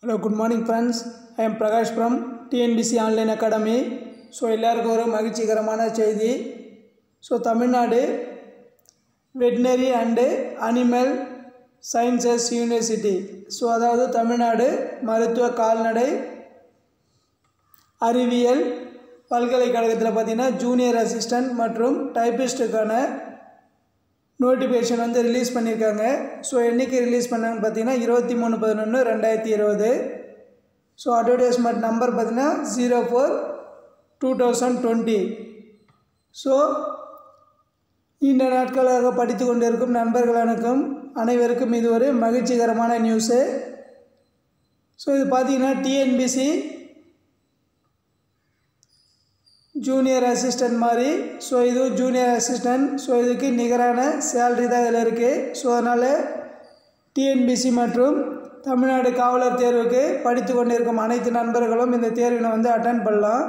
hello good morning friends I am Prakash from TNPSC online academy so எல்லாருக்கும் ஒரு மகிழ்ச்சிகரமான செய்தி so Tamil Nadu veterinary and animal sciences university so அதாவது தமிழ்நாடு மருத்துவ கால்நடை அறிவியல் பல்கலைக்கழகத்தில் பார்த்தீங்கன்னா ஜூனியர் அசிஸ்டன்ட் மற்றும் டைப்பிஸ்ட்டுக்கான நோட்டிஃபிகேஷன் வந்து ரிலீஸ் பண்ணியிருக்காங்க ஸோ என்றைக்கு ரிலீஸ் பண்ணாங்கன்னு பார்த்தீங்கன்னா இருபத்தி மூணு பதினொன்று ரெண்டாயிரத்தி இருபது ஸோ அட்வர்டைஸ்மெண்ட் நம்பர் பார்த்தீங்கன்னா zero four two thousand twenty so நீண்ட நாட்களாக படித்து கொண்டிருக்கும் நண்பர்கள் அனைக்கும் அனைவருக்கும் இது ஒரு மகிழ்ச்சிகரமான நியூஸு ஸோ இது பார்த்தீங்கன்னா டிஎன்பிசி ஜூனியர் அசிஸ்டன்ட் மாதிரி ஸோ இதுவும் ஜூனியர் அசிஸ்டன்ட் ஸோ இதுக்கு நிகரான சேல்ரி தான் இதில் இருக்குது ஸோ அதனால் டிஎன்பிசி மற்றும் தமிழ்நாடு காவலர் தேர்வுக்கு படித்து கொண்டிருக்கும் அனைத்து நண்பர்களும் இந்த தேர்வினை வந்து அட்டன் பண்ணலாம்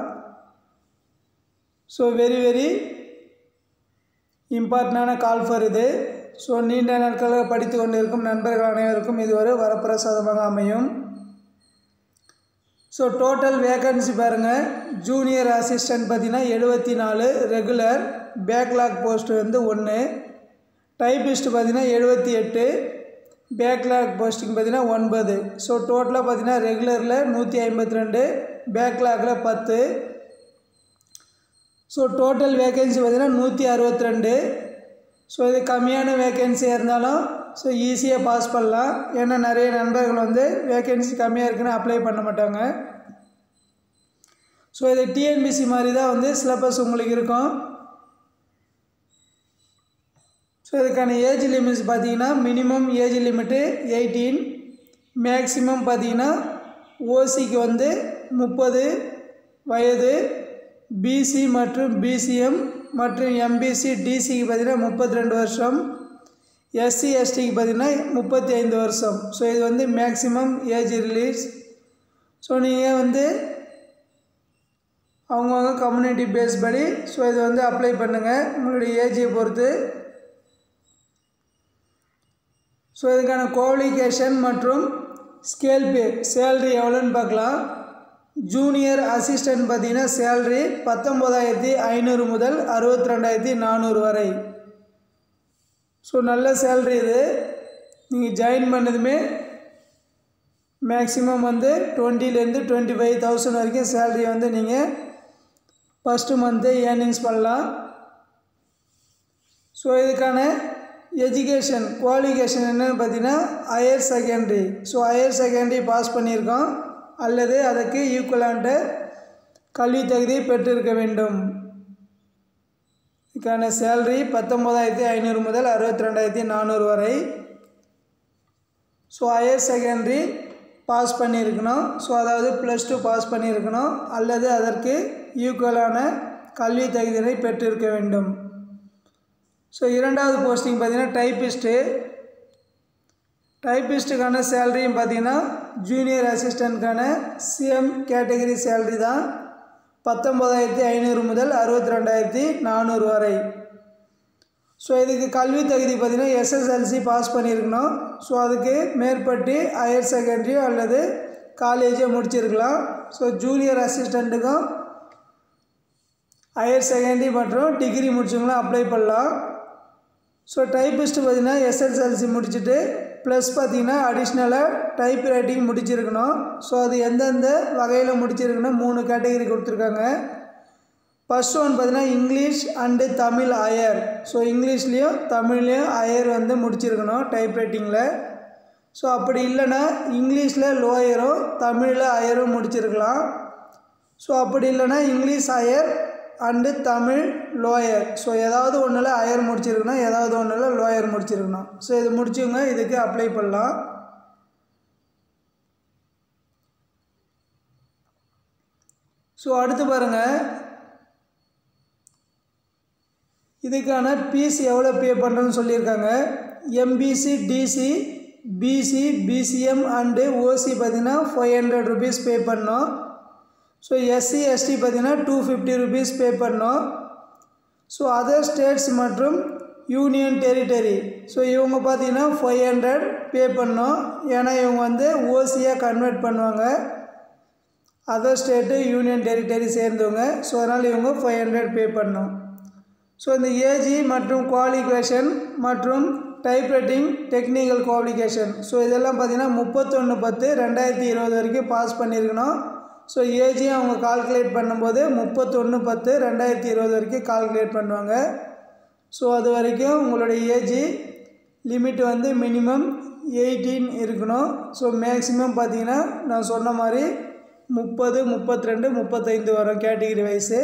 ஸோ வெரி வெரி இம்பார்ட்டண்டான கால் ஃபார் இது ஸோ நீண்ட நாட்களாக படித்து கொண்டிருக்கும் நண்பர்கள் அனைவருக்கும் இது ஒரு வரப்பிரசாதமாக அமையும் ஸோ டோட்டல் வேக்கன்சி பாருங்கள் ஜூனியர் அசிஸ்டன்ட் பார்த்தீங்கன்னா எழுபத்தி நாலு ரெகுலர் பேக்லாக் போஸ்ட் வந்து ஒன்று டைப்பிஸ்ட் பார்த்தீங்கன்னா எழுபத்தி எட்டு பேக்லாக் போஸ்டிங் பார்த்தீங்கன்னா ஒன்பது ஸோ டோட்டலாக பார்த்தீங்கன்னா ரெகுலரில் நூற்றி ஐம்பத்தி ரெண்டு பேக்லாகில் பத்து ஸோ டோட்டல் வேக்கன்சி பார்த்தீங்கன்னா நூற்றி அறுபத்தி ரெண்டு ஸோ இது கம்மியான வேக்கன்சியாக இருந்தாலும் ஸோ ஈஸியாக பாஸ் பண்ணலாம் ஏன்னா நிறைய நண்பர்கள் வந்து வேக்கன்சி கம்மியாக இருக்குன்னு அப்ளை பண்ண மாட்டாங்க ஸோ இது டிஎன்பிசி மாதிரி தான் வந்து சிலபஸ் உங்களுக்கு இருக்கும் ஸோ இதுக்கான ஏஜ் லிமிட்ஸ் பார்த்தீங்கன்னா minimum age limit eighteen maximum பார்த்தீங்கன்னா ஓசிக்கு வந்து முப்பது வயது பிசி மற்றும் பிசிஎம் மற்றும் எம்பிசி டிசிக்கு பார்த்தீங்கன்னா முப்பத்தி ரெண்டு வருஷம் எஸ்சி எஸ்டிக்கு பார்த்தீங்கன்னா முப்பத்தி ஐந்து வருஷம் ஸோ இது வந்து மேக்ஸிமம் ஏஜ் ரிலீஸ் ஸோ நீங்கள் வந்து அவங்கவுங்க கம்யூனிட்டி பேஸ் படி ஸோ இது வந்து அப்ளை பண்ணுங்கள் உங்களுடைய ஏஜை பொறுத்து ஸோ இதுக்கான குவாலிஃபிகேஷன் மற்றும் ஸ்கேல் பே சேல்ரி எவ்வளோன்னு பார்க்கலாம் ஜூனியர் அசிஸ்டன்ட் பார்த்தீங்கன்னா சேல்ரி பத்தொம்போதாயிரத்தி ஐநூறு முதல் அறுபத்தி ரெண்டாயிரத்தி நானூறு வரை ஸோ நல்ல சேல்ரி இது நீங்கள் ஜாயின் பண்ணதுமே மேக்ஸிமம் வந்து டுவெண்ட்டிலேருந்து டுவெண்ட்டி ஃபைவ் தௌசண்ட் வரைக்கும் சேல்ரி வந்து நீங்கள் ஃபஸ்ட்டு மந்த்து ஏர்னிங்ஸ் பண்ணலாம் ஸோ இதுக்கான எஜுகேஷன் குவாலிஃபிகேஷன் என்னென்னு பார்த்தீங்கன்னா higher secondary so higher secondary pass பண்ணியிருக்கோம் அல்லது அதற்கு ஈக்குவலாண்ட கல்வி தகுதி பெற்றிருக்க வேண்டும் இதுக்கான சேல்ரி பத்தொம்போதாயிரத்தி ஐநூறு முதல் அறுபத்தி ரெண்டாயிரத்தி நானூறு வரை ஸோ ஹையர் செகண்டரி பாஸ் பண்ணியிருக்கணும் ஸோ அதாவது ப்ளஸ் டூ பாஸ் பண்ணியிருக்கணும் அல்லது அதற்கு ஈக்குவலான கல்வி தகுதியினை பெற்றிருக்க வேண்டும் ஸோ இரண்டாவது போஸ்டிங் பார்த்திங்கன்னா டைப்பிஸ்ட்டு டைப்பிஸ்ட்டுக்கான சேலரியும் பார்த்தீங்கன்னா ஜூனியர் அசிஸ்டண்ட்கான சிஎம் கேட்டகரி சேலரி தான் பத்தொம்போதாயிரத்தி ஐநூறு முதல் அறுபத்தி ரெண்டாயிரத்தி நானூறு வரை ஸோ இதுக்கு கல்வி தகுதி பார்த்திங்கன்னா எஸ்எஸ்எல்சி பாஸ் பண்ணியிருக்கணும் ஸோ அதுக்கு மேற்பட்டு ஹையர் செகண்டரியோ அல்லது காலேஜோ முடிச்சிருக்கலாம் ஸோ ஜூனியர் அசிஸ்டண்ட்டுக்கும் ஹையர் செகண்டரி மற்றும் டிகிரி முடிச்சவங்களாம் அப்ளை பண்ணலாம் ஸோ டைப்பிஸ்ட்டு பார்த்திங்கன்னா எஸ்எஸ்எல்சி முடிச்சுட்டு ப்ளஸ் பார்த்திங்கன்னா அடிஷ்னலாக டைப் ரைட்டிங் முடிச்சிருக்கணும் ஸோ அது எந்தெந்த வகையில் முடிச்சிருக்குன்னா மூணு கேட்டகரி கொடுத்துருக்காங்க ஃபஸ்ட் ஒன் பார்த்திங்கன்னா English and Tamil higher so இங்கிலீஷ்லேயும் தமிழ்லேயும் அயர் வந்து முடிச்சிருக்கணும் டைப் ரைட்டிங்கில் ஸோ அப்படி இல்லைன்னா இங்கிலீஷில் லோயரும் தமிழில் அயரும் முடிச்சிருக்கலாம் ஸோ அப்படி இல்லைன்னா English higher and Tamil lower so ஏதாவது ஒன்றில் ஹையர் முடிச்சிருக்கணும் ஏதாவது ஒன்றில் லோயர் முடிச்சிருக்கணும் ஸோ இது முடிச்சவங்க இதுக்கு அப்ளை பண்ணலாம் ஸோ அடுத்து பாருங்கள் இதுக்கான ஃபீஸ் எவ்வளோ பே பண்ணுறேன்னு சொல்லியிருக்காங்க MBC DC BC BCM and OC பார்த்திங்கன்னா ஃபைவ் ஹண்ட்ரட் ருபீஸ் பே பண்ணோம் ஸோ எஸ்சி எஸ்டி பார்த்திங்கன்னா டூ ஃபிஃப்டி ருபீஸ் பே பண்ணோம் ஸோ அதர் ஸ்டேட்ஸ் மற்றும் யூனியன் டெரிட்டரி ஸோ இவங்க பார்த்தீங்கன்னா ஃபைவ் ஹண்ட்ரட் பே பண்ணோம் ஏன்னா இவங்க வந்து ஓசியாக கன்வெர்ட் பண்ணுவாங்க அதர் ஸ்டேட்டு யூனியன் டெரிட்டரி சேர்ந்தவங்க ஸோ அதனால் இவங்க ஃபைவ் ஹண்ட்ரட் பே பண்ணோம் ஸோ இந்த ஏஜி மற்றும் குவாலிஃபிகேஷன் மற்றும் டைப்ரைட்டிங் டெக்னிக்கல் குவாலிஃபிகேஷன் ஸோ இதெல்லாம் பார்த்தீங்கன்னா முப்பத்தொன்று பத்து ரெண்டாயிரத்தி இருபது வரைக்கும் பாஸ் பண்ணியிருக்கணும் ஸோ ஏஜியும் அவங்க கால்குலேட் பண்ணும்போது முப்பத்தொன்று பத்து ரெண்டாயிரத்தி இருபது வரைக்கும் கால்குலேட் பண்ணுவாங்க ஸோ அது வரைக்கும் உங்களுடைய ஏஜி லிமிட் வந்து மினிமம் எயிட்டீன் இருக்கணும் ஸோ மேக்ஸிமம் பார்த்தீங்கன்னா நான் சொன்ன மாதிரி முப்பது முப்பத்தி ரெண்டு முப்பத்தைந்து வரும் கேட்டகிரி வைஸு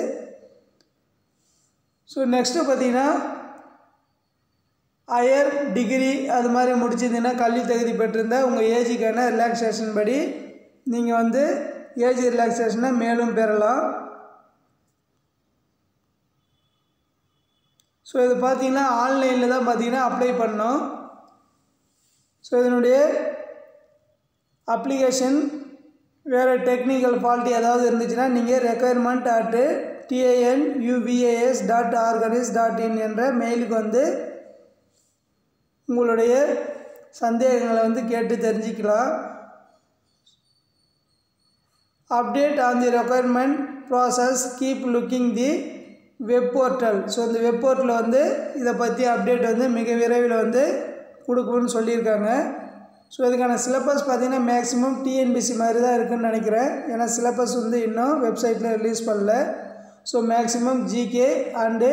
ஸோ நெக்ஸ்ட்டு பார்த்தீங்கன்னா ஹையர் டிகிரி அது மாதிரி முடிச்சிருந்தீங்கன்னா கல்வி தகுதி பெற்றிருந்தால் உங்கள் ஏஜுக்கான ரிலாக்ஸேஷன் படி நீங்கள் வந்து ஏஜ் ரிலாக்ஸேஷனை மேலும் பெறலாம் ஸோ இது பார்த்தீங்கன்னா ஆன்லைனில் தான் பார்த்தீங்கன்னா அப்ளை பண்ணோம் ஸோ இதனுடைய அப்ளிகேஷன் வேறு டெக்னிக்கல் ஃபால்ட்டி ஏதாவது இருந்துச்சுன்னா நீங்கள் recruitment at T A N U V A S dot organise dot in என்ற மெயிலுக்கு வந்து உங்களுடைய சந்தேகங்களை வந்து கேட்டு தெரிஞ்சுக்கலாம் update on the recruitment process keep looking the web portal so இந்த வெப் போர்ட்டலில் வந்து இதை பற்றி அப்டேட் வந்து மிக விரைவில் வந்து கொடுக்கணும்னு சொல்லியிருக்காங்க ஸோ இதுக்கான சிலபஸ் பார்த்திங்கன்னா மேக்ஸிமம் டிஎன்பிசி மாதிரி தான் இருக்குதுன்னு நினைக்கிறேன் ஏன்னா சிலபஸ் வந்து இன்னும் வெப்சைட்டில் ரிலீஸ் பண்ணல so maximum GK and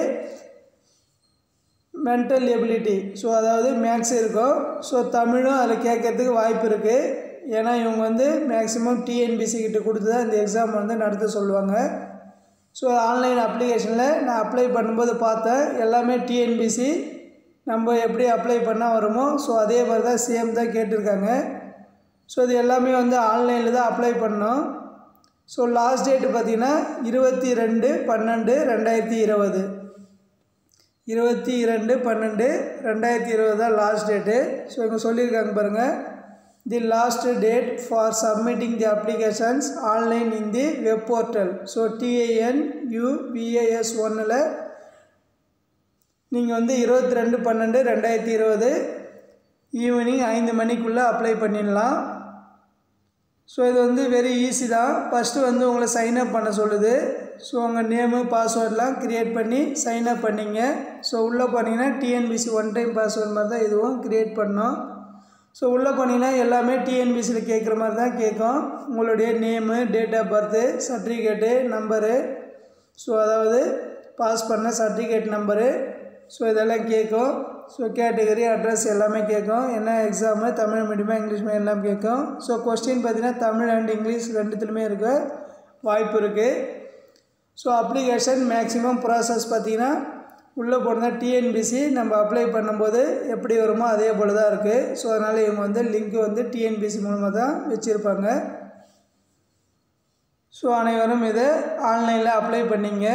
mental ability so அதாவது மேக்ஸ் இருக்கும் ஸோ தமிழும் அதில் கேட்கறதுக்கு வாய்ப்பு இருக்குது ஏன்னா இவங்க வந்து மேக்ஸிமம் டிஎன்பிசி கிட்ட கொடுத்து தான் இந்த எக்ஸாம் வந்து நடத்த சொல்லுவாங்க ஸோ ஆன்லைன் அப்ளிகேஷனில் நான் அப்ளை பண்ணும்போது பார்த்தேன் எல்லாமே டிஎன்பிசி நம்ம எப்படி அப்ளை பண்ணால் வருமோ ஸோ அதே மாதிரி தான் சேம் தான் கேட்டிருக்காங்க ஸோ இது எல்லாமே வந்து ஆன்லைனில் தான் அப்ளை பண்ணோம் ஸோ லாஸ்ட் டேட்டு பார்த்திங்கன்னா இருபத்தி ரெண்டு பன்னெண்டு ரெண்டாயிரத்தி இருபது இருபத்தி இரண்டு பன்னெண்டு ரெண்டாயிரத்தி இருபது தான் லாஸ்ட் டேட்டு ஸோ இங்கே சொல்லியிருக்காங்க பாருங்கள் the last date for submitting the applications online in the web portal so T A N U V A S ஒன்னில் நீங்கள் வந்து இருபத்தி ரெண்டு பன்னெண்டு ரெண்டாயிரத்தி இருபது ஈவினிங் ஐந்து மணிக்குள்ளே அப்ளை பண்ணிடலாம் ஸோ இது வந்து வெரி ஈஸி தான் ஃபஸ்ட்டு வந்து உங்களை சைன் அப் பண்ண சொல்லுது ஸோ உங்கள் நேமு பாஸ்வேர்ட்லாம் க்ரியேட் பண்ணி சைன் அப் பண்ணிங்க ஸோ உள்ளே போனீங்கன்னா டிஎன்பிசி ஒன் டைம் பாஸ்வேர்ட் மாதிரி தான் இதுவும் க்ரியேட் பண்ணோம் ஸோ உள்ளே போனீங்கன்னா எல்லாமே டிஎன்பிசியில் கேட்குற மாதிரி தான் கேட்கும் உங்களுடைய name date of birth certificate number so அதாவது பாஸ் பண்ண சர்டிஃபிகேட் நம்பரு ஸோ இதெல்லாம் கேட்கும் ஸோ கேட்டகரி அட்ரஸ் எல்லாமே கேட்கும் என்ன எக்ஸாமு தமிழ் மீடியமாக இங்கிலீஷ் மீடியம் எல்லாம் கேட்கும் ஸோ கொஸ்டின் பார்த்தீங்கன்னா தமிழ் அண்ட் இங்கிலீஷ் ரெண்டுத்துலையுமே இருக்க வாய்ப்பு இருக்குது ஸோ அப்ளிகேஷன் மேக்ஸிமம் ப்ராசஸ் பார்த்திங்கன்னா உள்ளே போனால் டிஎன்பிசி நம்ம அப்ளை பண்ணும்போது எப்படி வருமோ அதே போல் தான் இருக்குது ஸோ அதனால் இவங்க வந்து லிங்க் வந்து டிஎன்பிசி மூலமாக தான் வச்சுருப்பாங்க ஸோ அனைவரும் இதை ஆன்லைனில் அப்ளை பண்ணிங்க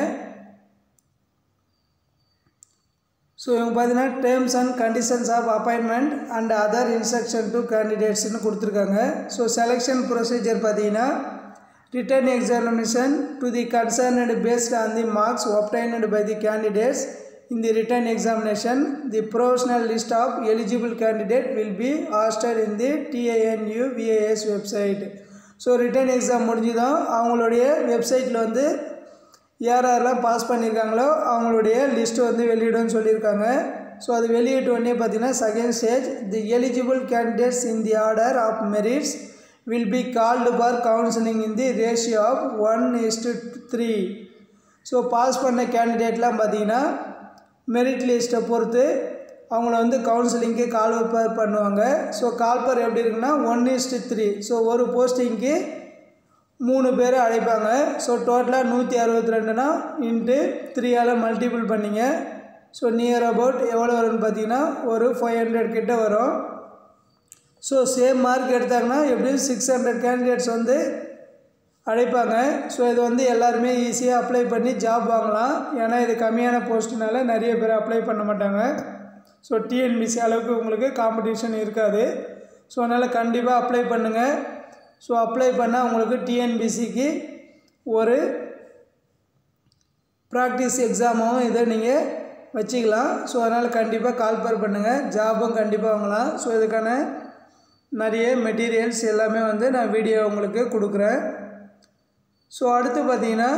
ஸோ இவங்க பார்த்தீங்கன்னா terms and conditions of appointment and other instruction to கேண்டிடேட்ஸ்னு கொடுத்துருக்காங்க ஸோ செலெக்ஷன் ப்ரொசீஜர் பார்த்தீங்கன்னா written examination to the concerned based on the marks obtained by the candidates in the written examination the provisional list of eligible candidate will be hosted in the TINU VAS website so written exam முடிஞ்சுதான் அவங்களுடைய வெப்சைட்டில் வந்து யார் யாரெல்லாம் pass பண்ணியிருக்காங்களோ அவங்களுடைய list வந்து வெளியிடும்னு சொல்லியிருக்காங்க so அது வெளியிட்ட உடனே பார்த்தீங்கன்னா second stage the eligible candidates in the order of merits will be called for counselling in the ratio of one is to three so pass பண்ண கேண்டிடேட்லாம் பார்த்தீங்கன்னா மெரிட் லிஸ்ட்டை பொறுத்து அவங்கள வந்து கவுன்சிலிங்க்கு கால் பண்ணுவாங்க ஸோ கால்பர் எப்படி இருக்குன்னா ஒன் இஸ்டு த்ரீ ஸோ ஒரு போஸ்டிங்க்கு மூணு பேர் அழைப்பாங்க ஸோ டோட்டலாக நூற்றி அறுபத்தி ரெண்டுனா இன்ட்டு த்ரீயால் மல்டிபிள் பண்ணிங்க ஸோ நியர் அபவுட் எவ்வளோ வரும்னு பார்த்தீங்கன்னா ஒரு ஃபைவ் ஹண்ட்ரட் கிட்ட வரும் ஸோ சேம் மார்க் எடுத்தாங்கன்னா எப்படியும் சிக்ஸ் ஹண்ட்ரட் கேண்டிடேட்ஸ் வந்து அழைப்பாங்க ஸோ இது வந்து எல்லாருமே ஈஸியாக அப்ளை பண்ணி ஜாப் வாங்கலாம் ஏன்னா இது கம்மியான போஸ்ட்னால நிறைய பேர் அப்ளை பண்ண மாட்டாங்க ஸோ டிஎன்பிசி அளவுக்கு உங்களுக்கு காம்படிஷன் இருக்காது ஸோ அதனால் கண்டிப்பாக அப்ளை பண்ணுங்கள் ஸோ அப்ளை பண்ணால் உங்களுக்கு டிஎன்பிசிக்கு ஒரு ப்ராக்டிஸ் எக்ஸாமும் இதை நீங்கள் வச்சுக்கலாம் ஸோ அதனால் கண்டிப்பாக கால்பர் பண்ணுங்கள் ஜாபும் கண்டிப்பாக வாங்கலாம் ஸோ இதுக்கான நிறைய மெட்டீரியல்ஸ் எல்லாமே வந்து நான் வீடியோ உங்களுக்கு கொடுக்குறேன் ஸோ அடுத்து பார்த்தீங்கன்னா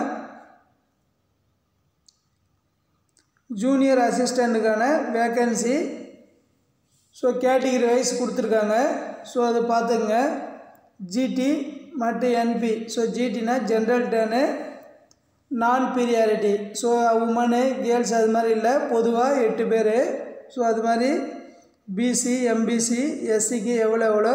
ஜூனியர் அசிஸ்டண்ட்டுக்கான வேக்கன்சி ஸோ கேட்டகிரி வைஸ் கொடுத்துருக்காங்க ஸோ அதை பார்த்துங்க ஜிடி மற்றும் என்பி ஸோ ஜிடினா general turn non priority so woman girls அது மாதிரி இல்லை பொதுவாக எட்டு பேர் ஸோ அது மாதிரி பிசி எம்பிசி எஸ்சிக்கு எவ்வளோ எவ்வளோ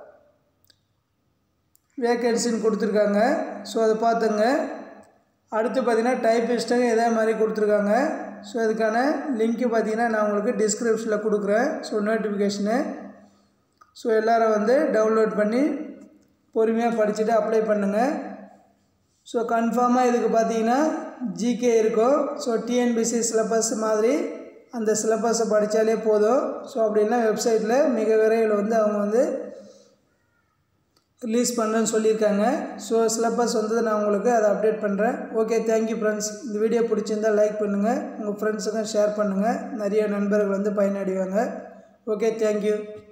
வேக்கன்சின்னு கொடுத்துருக்காங்க ஸோ அதை பார்த்துங்க அடுத்து பார்த்தீங்கன்னா டைப்பிஸ்ட்டுங்க இதே மாதிரி கொடுத்துருக்காங்க ஸோ இதுக்கான லிங்க்கு பார்த்தீங்கன்னா நான் உங்களுக்கு டிஸ்கிரிப்ஷனில் கொடுக்குறேன் ஸோ நோட்டிஃபிகேஷனு ஸோ எல்லோரும் வந்து டவுன்லோட் பண்ணி பொறுமையாக படிச்சுட்டு அப்ளை பண்ணுங்கள் ஸோ கன்ஃபார்மாக இதுக்கு பார்த்தீங்கன்னா ஜிகே இருக்கும் ஸோ டிஎன்பிசி சிலபஸ் மாதிரி அந்த சிலபஸை படித்தாலே போதும் ஸோ அப்படின்னா வெப்சைட்டில் மிக விரைவில் வந்து அவங்க வந்து ரிலீஸ் பண்ணுறேன்னு சொல்லியிருக்காங்க ஸோ சிலபஸ் வந்து நான் உங்களுக்கு அதை அப்டேட் பண்ணுறேன் ஓகே தேங்க்யூ ஃப்ரெண்ட்ஸ் இந்த வீடியோ பிடிச்சிருந்தால் லைக் பண்ணுங்கள் உங்கள் ஃப்ரெண்ட்ஸுக்கும் ஷேர் பண்ணுங்கள் நிறைய நண்பர்கள் வந்து பயனடைவாங்க ஓகே தேங்க்யூ